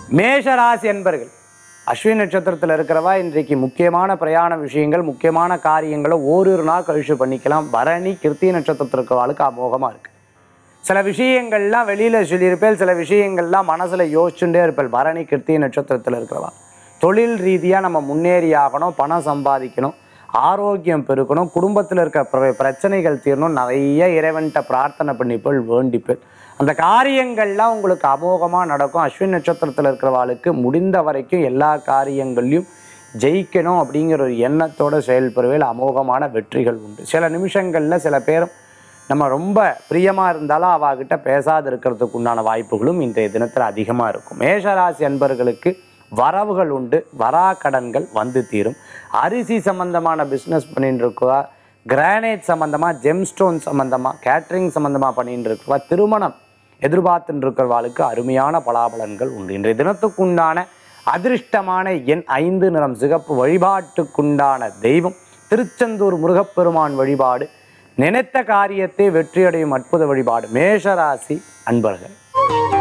மேஷராசி என்பர்கள் அஸ்வினி நட்சத்திரத்தில் இருக்கிறவா இன்றைக்கு முக்கியமான பிரயாண விஷயங்கள் முக்கியமான காரியங்களை ஓரிரு நாள் கழிச்சு பண்ணிக்கலாம் பரணி கிருத்திய நட்சத்திரத்தில் இருக்கிறவாளுக்கு அமோகமாக இருக்குது சில விஷயங்கள்லாம் வெளியில் சொல்லியிருப்பேன் சில விஷயங்கள்லாம் மனசில் யோசிச்சுட்டே இருப்பேன் பரணி கிருத்திய நட்சத்திரத்தில் இருக்கிறவா தொழில் ரீதியாக நம்ம முன்னேறி ஆகணும் பணம் சம்பாதிக்கணும் ஆரோக்கியம் பெருக்கணும் குடும்பத்தில் இருக்க பிர- பிரச்சனைகள் தீரணும் நிறைய இறைவன்கிட்ட பிரார்த்தனை பண்ணிப்பேள் வேண்டிப்பேள் அந்த காரியங்கள்லாம் உங்களுக்கு அமோகமாக நடக்கும் அஸ்வின் நட்சத்திரத்தில் இருக்கிறவாளுக்கு முடிந்த வரைக்கும் எல்லா காரியங்கள்லையும் ஜெயிக்கணும் அப்படிங்கிற ஒரு எண்ணத்தோட செயல்படுவேல் அமோகமான வெற்றிகள் உண்டு சில நிமிஷங்களில் சில பேரும் நம்ம ரொம்ப பிரியமாக இருந்தாலும் அவாகிட்ட பேசாது இருக்கிறதுக்கு உண்டான வாய்ப்புகளும் இன்றைய தினத்தில் அதிகமாக இருக்கும் மேஷராசி அன்பர்களுக்கு வரவுகள் உண்டு வரா கடன்கள் வந்து தீரும் அரிசி சம்பந்தமான பிஸ்னஸ் பண்ணிட்டு இருக்கா கிரானைட் சம்மந்தமாக ஜெம்ஸ்டோன் சம்மந்தமாக கேட்ரிங் சம்மந்தமாக பண்ணிட்டு இருக்கவா திருமணம் எதிர்பார்த்துட்டு இருக்கிறவாளுக்கு அருமையான பலாபலன்கள் உண்டு இன்றைய தினத்துக்குண்டான அதிர்ஷ்டமான எண் ஐந்து நிறம் சிகப்பு வழிபாட்டுக்குண்டான தெய்வம் திருச்செந்தூர் முருகப்பெருமான் வழிபாடு நினைத்த காரியத்தை வெற்றியடையும் அற்புத வழிபாடு மேஷராசி அன்பர்கள்